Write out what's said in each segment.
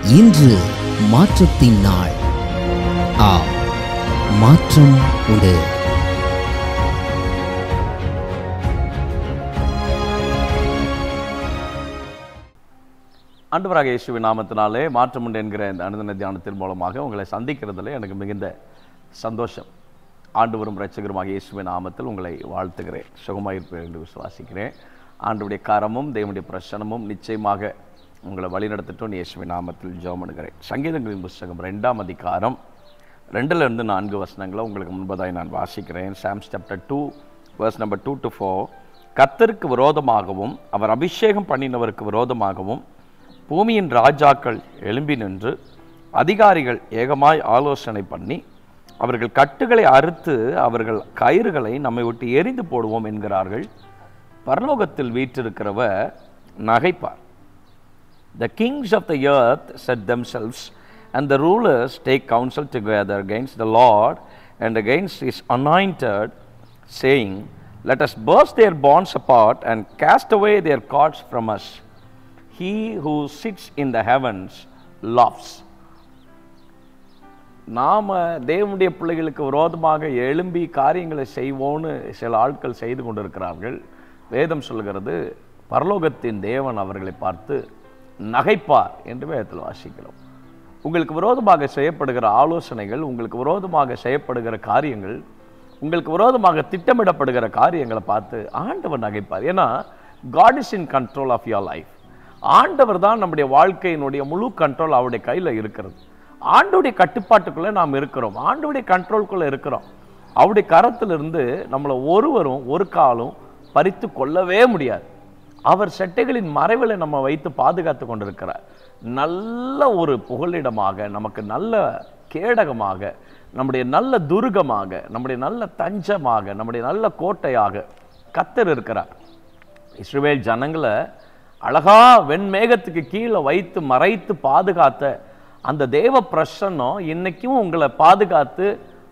இன்று மாற்றத்தின் நாள் ஆ மாற்றம் உண்டு ஆண்டவராக இயேசுவின் நாமத்தினாலே மாற்றம் உண்டு என்கிற இந்த அனுதின தியானத்தின் மூலமாக உங்களை சந்திக்கிறதுல எனக்கு மிகுந்த சந்தோஷம் ஆண்டவரும் இரட்சகருமாக இயேசுவின் நாமத்தில் உங்களை வாழ்த்துகிறேன் சுகமாயிருப்பேன் என்று விசுவாசிக்கிறேன் ஆண்டவுடைய கரமும் தேவனுடைய பிரசனமும் நிச்சயமாக உங்களை வழிநடத்தட்டும் இயேசுவின் நாமத்தில் ஜெபம் பண்ணுகிறேன் சங்கீதங்களின் புஸ்தகம் ரெண்டாம் அதிகாரம் ரெண்டுல இருந்து நான்கு வசனங்களை உங்களுக்கு முன்பதாய் நான் வாசிக்கிறேன் psalms chapter two verse number two to four கத்தருக்கு விரோதமாகவும் அவர் அபிஷேகம் பண்ணினவருக்கு விரோதமாகவும் பூமியின் ராஜாக்கள் எழும்பி நின்று அதிகாரிகள் ஏகமாய் ஆலோசனை பண்ணி அவர்கள் கட்டுகளை அறுத்து அவர்கள் கயிறுகளை நம்மை விட்டு எரிந்து போடுவோம் என்கிறார்கள் பரலோகத்தில் வீற்றிருக்கிறவர் நகைப்பார் The kings of the earth set themselves, and the rulers take counsel together against the Lord and against his anointed, saying, Let us burst their bonds apart and cast away their cords from us. He who sits in the heavens laughs. நாம் தேவனுடைய பிள்ளைகளுக்கு விரோதமாக எழும்பி காரியங்களை செய்வோன்னு சில ஆட்கள் செய்து கொண்டிருக்கிறார்கள் வேதம் சொல்கிறது பரலோகத்தின் தேவன் அவர்களை பார்த்து நகைப்பார் என்று வேதத்தில் வாசிக்கிறோம் உங்களுக்கு விரோதமாக செய்யப்படுகிற ஆலோசனைகள் உங்களுக்கு விரோதமாக செய்யப்படுகிற காரியங்கள் உங்களுக்கு விரோதமாக திட்டமிடப்படுகிற காரியங்களை பார்த்து ஆண்டவர் நகைப்பார் ஏன்னா God is in control of your life ஆண்டவர் தான் நம்முடைய வாழ்க்கையினுடைய முழு கண்ட்ரோல் அவருடைய கையில் இருக்கிறது ஆண்டுடைய கட்டுப்பாட்டுக்குள்ளே நாம் இருக்கிறோம் ஆண்டுடைய கண்ட்ரோல்குள்ளே இருக்கிறோம் அவருடைய கரத்திலிருந்து நம்மளை ஒருவரும் ஒரு காலும் பறித்து கொள்ளவே முடியாது அவர் செட்டைகளின் மறைவில் நம்ம வைத்து பாதுகாத்து கொண்டிருக்கிறார் நல்ல ஒரு புகலிடமாக நமக்கு நல்ல கேடகமாக நம்முடைய நல்ல துருகமாக நம்முடைய நல்ல தஞ்சமாக நம்முடைய நல்ல கோட்டையாக கத்தர் இருக்கிறார் இஸ்ரவேல் ஜனங்களை அழகா வெண்மேகத்துக்கு கீழே வைத்து மறைத்து பாதுகாத்த அந்த தேவ பிரசன்னம் இன்னைக்கும் உங்களை பாதுகாத்து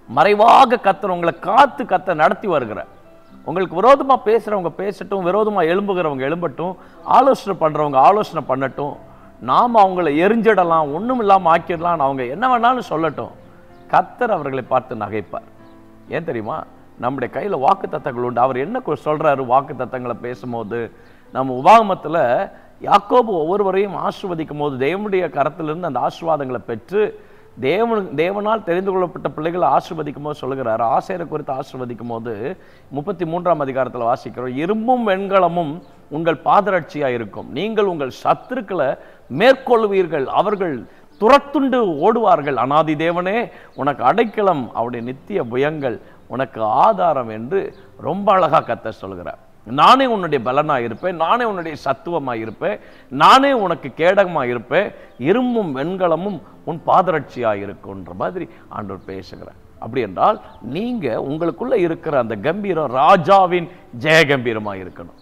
மறைவாக கத்தர் உங்களை காத்து கத்த நடத்தி வருகிறார் உங்களுக்கு விரோதமா பேசுறவங்க பேசட்டும் விரோதமா எழும்புகிறவங்க எழும்பட்டும் ஆலோசனை பண்றவங்க ஆலோசனை பண்ணட்டும் நாம் அவங்கள எரிஞ்சிடலாம் ஒண்ணும் இல்லாம ஆக்கிடலாம் அவங்க என்ன வேணாலும் சொல்லட்டும் கத்தர் அவர்களை பார்த்து நகைப்பார் ஏன் தெரியுமா நம்முடைய கையில வாக்கு தத்தங்கள் உண்டு அவர் என்ன கொ- சொல்றாரு வாக்கு தத்தங்களை பேசும்போது நம்ம உபாகமத்துல யாக்கோபு ஒவ்வொருவரையும் ஆசிர்வதிக்கும் போது தேவனுடைய கரத்திலிருந்து அந்த ஆசீர்வாதங்களை பெற்று தேவன் தேவனால் தெரிந்து கொள்ளப்பட்ட பிள்ளைகளை ஆசிர்வதிக்கும் போது சொல்லுகிறார் ஆசையரை குறித்து ஆசிர்வதிக்கும் போது முப்பத்தி மூன்றாம் அதிகாரத்தில் வாசிக்கிறோம் இரும்பும் வெண்கலமும் உங்கள் பாதரட்சியாக இருக்கும் நீங்கள் உங்கள் சத்துருக்களை மேற்கொள்வீர்கள் அவர்கள் துரத்துண்டு ஓடுவார்கள் அனாதி தேவனே உனக்கு அடைக்கலம் அவருடைய நித்திய புயங்கள் உனக்கு ஆதாரம் என்று ரொம்ப அழகா கத்த சொல்கிறார் நானே உன்னுடைய பலனா இருப்பேன் நானே உன்னுடைய சத்துவமா இருப்பேன் நானே உனக்கு கேடகமா இருப்பேன் இரும்பும் வெண்கலமும் உன் பாதரட்சியா இருக்குன்ற மாதிரி ஆண்டவர் பேசுகிறார் அப்படி என்றால் நீங்க உங்களுக்குள்ள இருக்கிற அந்த கம்பீரம் ராஜாவின் ஜெயகம்பீரமா இருக்கணும்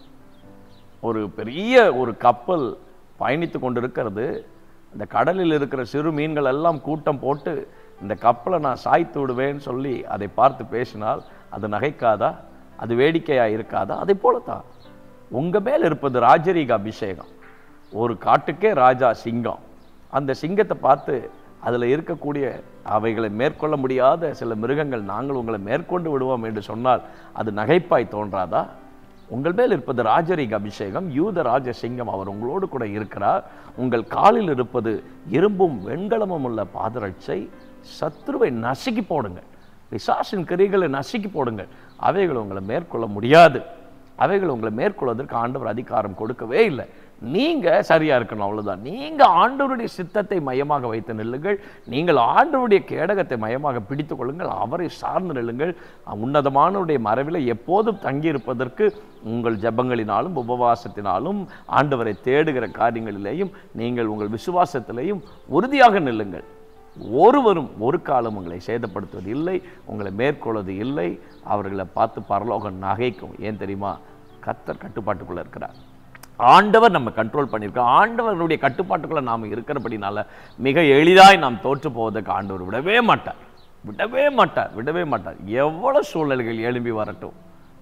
ஒரு பெரிய ஒரு கப்பல் பயணித்து கொண்டிருக்கிறது இந்த கடலில் இருக்கிற சிறு மீன்கள் எல்லாம் கூட்டம் போட்டு இந்த கப்பலை நான் சாய்த்து விடுவேன்னு சொல்லி அதை பார்த்து பேசினால் அது நகைக்காதா அது வேடிக்கையா இருக்காதா அதை போலத்தான் உங்க மேல் இருப்பது ராஜரீக அபிஷேகம் ஒரு காட்டுக்கே ராஜா சிங்கம் அந்த சிங்கத்தை பார்த்து அதுல இருக்கக்கூடிய அவைகளை மேற்கொள்ள முடியாத சில மிருகங்கள் நாங்கள் உங்களை மேற்கொண்டு விடுவோம் என்று சொன்னால் அது நகைப்பாய் தோன்றாதா உங்கள் மேல் இருப்பது ராஜரீக அபிஷேகம் யூத ராஜ சிங்கம் அவர் உங்களோடு கூட இருக்கிறார் உங்கள் காலில் இருப்பது இரும்பும் வெண்கலமும் உள்ள பாதரட்சை சத்ருவை நசுக்கி போடுங்கள் பிசாசின் கிரிகளை நசுக்கி போடுங்கள் அவைகள் உங்களை மேற்கொள்ள முடியாது அவைகள் உங்களை மேற்கொள்வதற்கு ஆண்டவர் அதிகாரம் கொடுக்கவே இல்லை நீங்க சரியா இருக்கணும் அவ்வளவுதான் நீங்க ஆண்டவருடைய சித்தத்தை மையமாக வைத்து நில்லுங்கள் நீங்கள் ஆண்டவருடைய கேடகத்தை மையமாக பிடித்துக் கொள்ளுங்கள் அவரை சார்ந்து நில்லுங்கள் உன்னதமானவருடைய மறைவில் எப்போதும் தங்கியிருப்பதற்கு உங்கள் ஜெபங்களினாலும் உபவாசத்தினாலும் ஆண்டவரை தேடுகிற காரியங்களிலேயும் நீங்கள் உங்கள் விசுவாசத்திலேயும் உறுதியாக நில்லுங்கள் ஒருவரும் ஒரு காலம் உங்களை சேதப்படுத்துவது இல்லை உங்களை மேற்கொள்வது இல்லை அவர்களை பார்த்து பரலோகம் நகைக்கும் ஏன் தெரியுமா கத்தர் கட்டுப்பாட்டுக்குள்ள இருக்கிறார் ஆண்டவர் நம்ம கண்ட்ரோல் பண்ணியிருக்கோம் ஆண்டவருடைய கட்டுப்பாட்டுக்குள்ள நாம் இருக்கிறபடினால மிக எளிதாய் நாம் தோற்று போவதற்கு ஆண்டவர் விடவே மாட்டார் விடவே மாட்டார் விடவே மாட்டார் எவ்வளவு சூழ்நிலைகள் எழும்பி வரட்டும்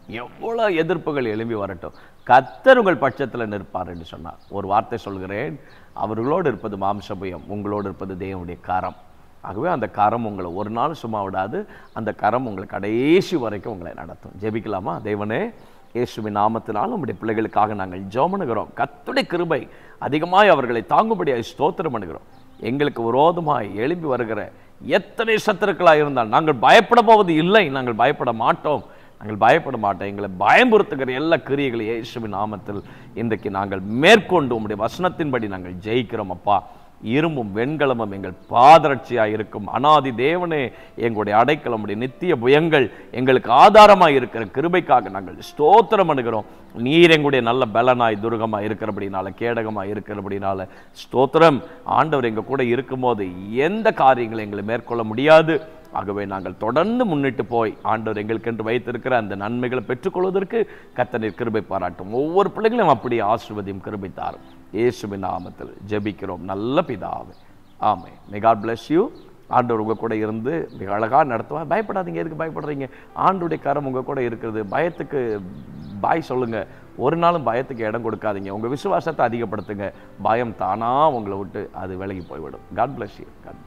எவ்வளோ எதிர்ப்புகள் எழும்பி வரட்டும் கத்தர் உங்கள் பட்சத்தில் நிற்பார் என்று சொன்னார் ஒரு வார்த்தை சொல்கிறேன் அவர்களோடு இருப்பது மாம்சபயம் உங்களோடு இருப்பது தேவனுடைய கரம் ஆகவே அந்த கரம் உங்களை ஒரு நாள் சும்மா விடாது அந்த கரம் உங்களை கடைசி வரைக்கும் உங்களை நடத்தும் ஜெபிக்கலாமா தேவனே இயேசுவின் நாமத்தினால் நம்முடைய பிள்ளைகளுக்காக நாங்கள் ஜெபம் பண்ணுகிறோம் கத்துடைய கிருபை அதிகமாய் அவர்களை தாங்கும்படியாய் ஸ்தோத்திரம் பண்ணுகிறோம் எங்களுக்கு விரோதமாய் எழும்பி வருகிற எத்தனை சத்துருக்களாக இருந்தால் நாங்கள் பயப்பட போவது இல்லை நாங்கள் பயப்பட மாட்டோம் நாங்கள் பயப்பட மாட்டோம் எங்களை பயம்புறுத்துகிற எல்லா கிரியைகளை இயேசுவின் நாமத்தில் இன்றைக்கு நாங்கள் மேற்கொண்டு உம்முடைய வசனத்தின்படி நாங்கள் ஜெயிக்கிறோம் அப்பா இரும்பும் வெண்கலமும் எங்கள் பாதரட்சியாக இருக்கும் அனாதி தேவனே எங்களுடைய அடைக்கலம் உடைய நித்திய புயங்கள் எங்களுக்கு ஆதாரமாக இருக்கிற கிருபைக்காக நாங்கள் ஸ்தோத்திரம் பண்ணுகிறோம் நீர் எங்களுடைய நல்ல பலனாய் துருகமாக இருக்கிறபடினால கேடகமாக இருக்கிறபடினால ஸ்தோத்திரம் ஆண்டவர் எங்கள் கூட இருக்கும்போது எந்த காரியங்களை எங்களை மேற்கொள்ள முடியாது ஆகவே நாங்கள் தொடர்ந்து முன்னிட்டு போய் ஆண்டவர் எங்களுக்கென்று வைத்திருக்கிற அந்த நன்மைகளை பெற்றுக்கொள்வதற்கு கத்தனை கிருபை பாராட்டும் ஒவ்வொரு பிள்ளைகளையும் அப்படி ஆசிர்வதியும் கிருபை தாரும் இயேசுவின் நாமத்தில் ஜெபிக்கிறோம் நல்ல பிதாவே ஆமே மே காட் bless யூ ஆண்டவர் உங்கள் கூட இருந்து மிக அழகாக நடத்துவார் பயப்படாதீங்க எதுக்கு பயப்படுறீங்க ஆண்டுடைய கரம் உங்கள் கூட இருக்கிறது பயத்துக்கு பாய் சொல்லுங்க ஒரு நாளும் பயத்துக்கு இடம் கொடுக்காதீங்க உங்கள் விசுவாசத்தை அதிகப்படுத்துங்க பயம் தானா உங்களை விட்டு அது விலகி போய்விடும் காட் bless யூ காட்